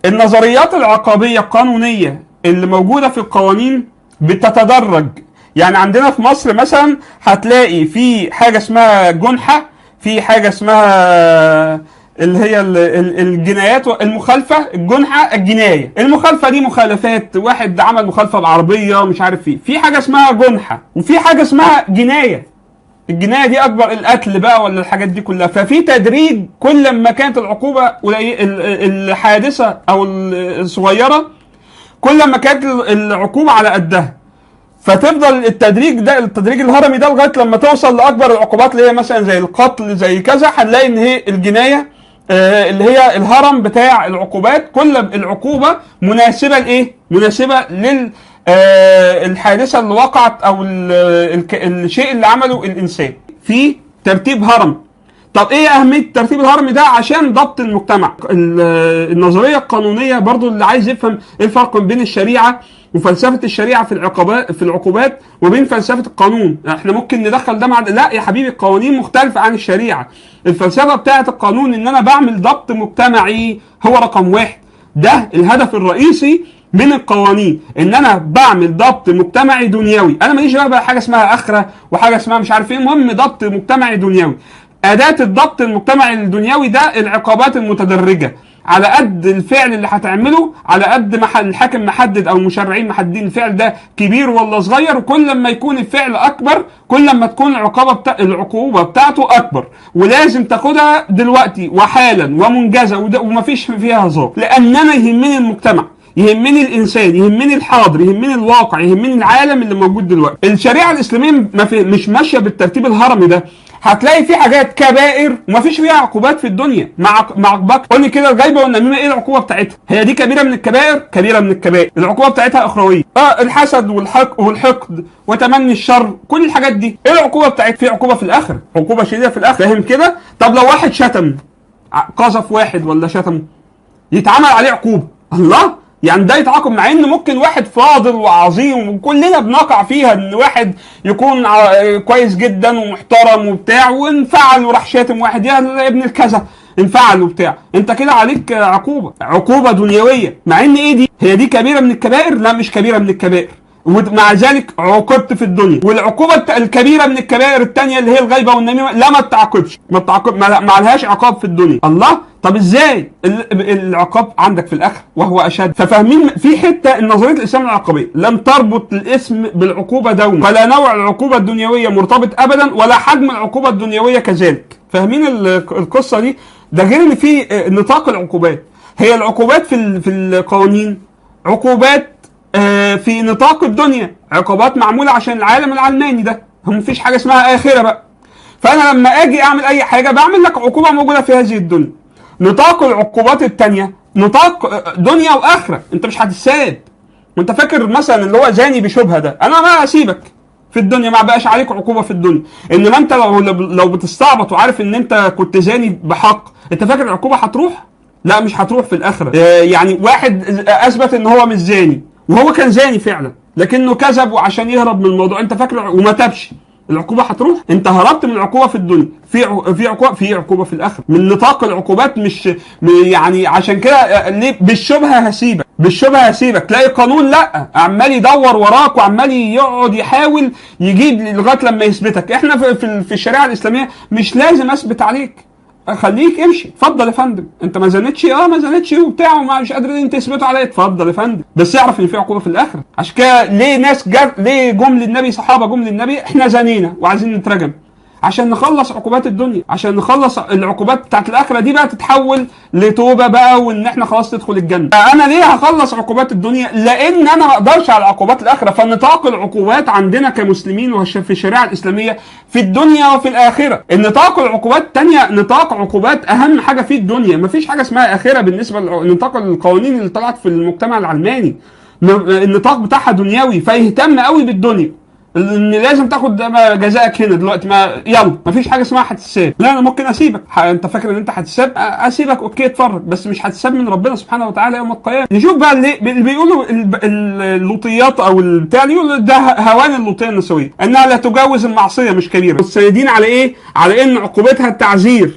النظريات العقابيه القانونيه اللي موجوده في القوانين بتتدرج يعني عندنا في مصر مثلا هتلاقي في حاجه اسمها جنحه في حاجه اسمها اللي هي ال- ال- الجنايات المخالفه الجنحه الجنايه المخالفه دي مخالفات واحد عمل مخالفه بعربيه مش عارف ايه في حاجه اسمها جنحه وفي حاجه اسمها جنايه الجنايه دي اكبر القتل بقى ولا الحاجات دي كلها ففي تدريج كل ما كانت العقوبه قليل- ال- الحادثه او الصغيره كل ما كانت العقوبه على قدها فتفضل التدريج ده التدريج الهرمي ده لغايه لما توصل لاكبر العقوبات اللي هي مثلا زي القتل زي كذا هنلاقي ان هي الجنايه آه، اللي هي الهرم بتاع العقوبات كل العقوبه مناسبه لايه؟ مناسبه لل آه، الحادثه اللي وقعت او ال- الك- الشيء اللي عمله الانسان في ترتيب هرم طب ايه اهميه الترتيب الهرمي ده عشان ضبط المجتمع ال- النظريه القانونيه برضو اللي عايز يفهم ايه الفرق بين الشريعه وفلسفه الشريعه في العقوبات في العقوبات وبين فلسفه القانون احنا ممكن ندخل ده مع ده. لا يا حبيبي القوانين مختلفه عن الشريعه الفلسفه بتاعه القانون ان انا بعمل ضبط مجتمعي هو رقم واحد ده الهدف الرئيسي من القوانين ان انا بعمل ضبط مجتمعي دنيوي انا ماليش بقى, بقى حاجه اسمها اخره وحاجه اسمها مش عارف ايه المهم ضبط مجتمعي دنيوي اداه الضبط المجتمعي الدنيوي ده العقابات المتدرجه على قد الفعل اللي هتعمله على قد ما ح- الحاكم محدد او المشرعين محددين الفعل ده كبير ولا صغير وكل ما يكون الفعل اكبر كل ما تكون العقوبه بتا... العقوبه بتاعته اكبر ولازم تاخدها دلوقتي وحالا ومنجزه وده- ومفيش فيها هزار لان انا يهمني المجتمع يهمني الانسان يهمني الحاضر يهمني الواقع يهمني العالم اللي موجود دلوقتي الشريعه الاسلاميه ما في مش ماشيه بالترتيب الهرمي ده هتلاقي في حاجات كبائر ومفيش فيها عقوبات في الدنيا مع مع بك قولي كده الغيبه والنميمه ايه العقوبه بتاعتها هي دي كبيره من الكبائر كبيره من الكبائر العقوبه بتاعتها اخرويه اه الحسد والحق والحقد وتمني الشر كل الحاجات دي ايه العقوبه بتاعتها في عقوبه في الاخره عقوبه شديده في الاخره فاهم كده طب لو واحد شتم ع- قذف واحد ولا شتمه يتعمل عليه عقوبه الله يعني ده يتعاقب مع ان ممكن واحد فاضل وعظيم وكلنا بنقع فيها ان واحد يكون ع- كويس جدا ومحترم وبتاع وانفعل وراح شاتم واحد يا ابن الكذا انفعل وبتاع انت كده عليك عقوبه عقوبه دنيويه مع ان ايه دي هي دي كبيره من الكبائر لا مش كبيره من الكبائر ومع ذلك عوقبت في الدنيا والعقوبه الت- الكبيره من الكبائر الثانيه اللي هي الغيبه والنميمه لا ما تعاقبش ما تعاقب ما ما لهاش عقاب في الدنيا الله طب ازاي ال- العقاب عندك في الاخر وهو اشد ففاهمين في حته نظريه الاسلام العقابيه لم تربط الاسم بالعقوبه دوما فلا نوع العقوبه الدنيويه مرتبط ابدا ولا حجم العقوبه الدنيويه كذلك فاهمين ال- القصه دي ده غير ان في آه، نطاق العقوبات هي العقوبات في ال- في القوانين عقوبات آه، في نطاق الدنيا عقوبات معموله عشان العالم العلماني ده هم مفيش حاجه اسمها اخره بقى فانا لما اجي اعمل اي حاجه بعمل لك عقوبه موجوده في هذه الدنيا نطاق العقوبات التانية نطاق آه، دنيا واخره انت مش هتتساب وانت فاكر مثلا اللي هو زاني بشبهه ده انا ما اسيبك في الدنيا ما بقاش عليك عقوبه في الدنيا انما انت لو لو بتستعبط وعارف ان انت كنت زاني بحق انت فاكر العقوبه هتروح لا مش هتروح في الاخره آه، يعني واحد اثبت ان هو مش زاني وهو كان زاني فعلا لكنه كذب وعشان يهرب من الموضوع انت فاكر وما تابش العقوبه هتروح انت هربت من العقوبه في الدنيا في ع- في عقوبه في عقوبه في الاخره من نطاق العقوبات مش م- يعني عشان كده آه، ليه بالشبهه هسيبك بالشبهه هسيبك تلاقي قانون لا عمال يدور وراك وعمال يقعد يحاول يجيب لغايه لما يثبتك احنا في في, في الشريعه الاسلاميه مش لازم اثبت عليك خليك امشي اتفضل يا فندم انت ما زنتش اه ما زنتش وبتاع ومش قادرين تثبتوا عليا اتفضل يا فندم بس اعرف ان في عقوبه في الاخره عشان كده ليه ناس جر... ليه جم للنبي صحابه جم للنبي احنا زنينا وعايزين نترجم عشان نخلص عقوبات الدنيا عشان نخلص العقوبات بتاعت الاخره دي بقى تتحول لتوبه بقى وان احنا خلاص ندخل الجنه انا ليه هخلص عقوبات الدنيا لان انا ما اقدرش على عقوبات الاخره فنطاق العقوبات عندنا كمسلمين وش- في الشريعه الاسلاميه في الدنيا وفي الاخره النطاق العقوبات الثانيه نطاق عقوبات اهم حاجه في الدنيا مفيش حاجه اسمها اخره بالنسبه لنطاق القوانين اللي طلعت في المجتمع العلماني النطاق بتاعها دنيوي فيهتم قوي بالدنيا ان لازم تاخد جزائك هنا دلوقتي ما يلا مفيش حاجه اسمها هتتساب لا انا ممكن اسيبك ح- انت فاكر ان انت هتتساب أ- اسيبك اوكي اتفرج بس مش هتتساب من ربنا سبحانه وتعالى يوم القيامه نشوف بقى اللي اللي بيقولوا الب- ال- اللوطيات او البتاع اللي يقولوا ده هوان اللوطيه النسويه انها لا تجاوز المعصيه مش كبيره مستندين على ايه على ان عقوبتها التعزير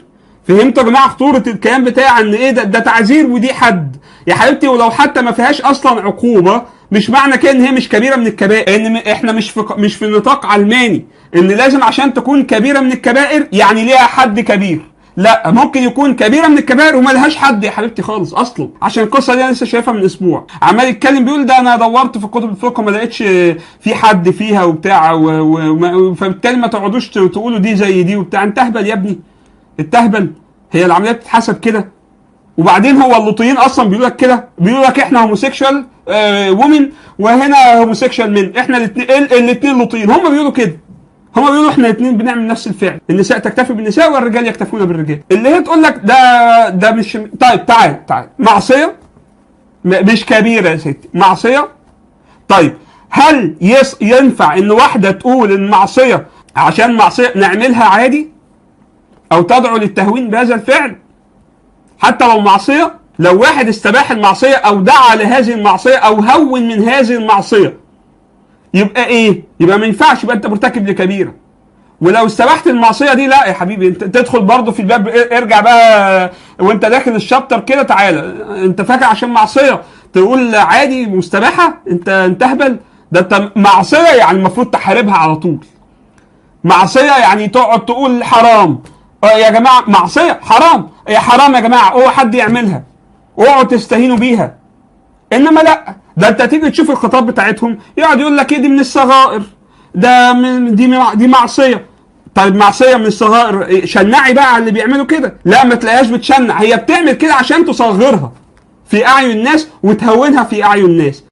فهمتوا يا جماعه خطوره الكلام بتاع ان ايه ده ده تعذير ودي حد يا حبيبتي ولو حتى ما فيهاش اصلا عقوبه مش معنى كده ان هي مش كبيره من الكبائر ان م- احنا مش في ق- مش في نطاق علماني ان لازم عشان تكون كبيره من الكبائر يعني ليها حد كبير لا ممكن يكون كبيره من الكبائر وما لهاش حد يا حبيبتي خالص اصلا عشان القصه دي انا لسه شايفها من اسبوع عمال يتكلم بيقول ده انا دورت في كتب الفقه ما لقيتش في حد فيها وبتاع و- و- وما- فبالتالي ما تقعدوش ت- تقولوا دي زي دي وبتاع انت اهبل يا ابني انت اهبل هي العمليه بتتحسب كده وبعدين هو اللوطيين اصلا بيقولوا لك كده بيقولوا لك احنا هوموسيكشوال وومن وهنا هوموسيكشوال من احنا الاثنين الاثنين لوطيين هم بيقولوا كده هم بيقولوا احنا الاثنين بنعمل نفس الفعل النساء تكتفي بالنساء والرجال يكتفون بالرجال اللي هي تقول لك ده ده مش طيب تعال تعال معصيه م- مش كبيره يا ستي معصيه طيب هل يس ينفع ان واحده تقول ان معصيه عشان معصيه نعملها عادي او تدعو للتهوين بهذا الفعل حتى لو معصيه لو واحد استباح المعصيه او دعا لهذه المعصيه او هون من هذه المعصيه يبقى ايه؟ يبقى ما ينفعش يبقى انت مرتكب لكبيره ولو استبحت المعصيه دي لا يا حبيبي انت تدخل برضه في الباب اه، ارجع بقى وانت داخل الشابتر كده تعالى انت فاكر عشان معصيه تقول عادي مستباحه انت انت اهبل ده انت معصيه يعني المفروض تحاربها على طول معصيه يعني تقعد تقول حرام اه يا جماعه معصيه حرام يا حرام يا جماعه اوعى حد يعملها اوعوا تستهينوا بيها انما لا ده انت تيجي تشوف الخطاب بتاعتهم يقعد يقول لك ايه دي من الصغائر ده من دي مع- دي معصيه طيب معصيه من الصغائر إيه، شنعي بقى على اللي بيعملوا كده لا ما تلاقيهاش بتشنع هي بتعمل كده عشان تصغرها في اعين الناس وتهونها في اعين الناس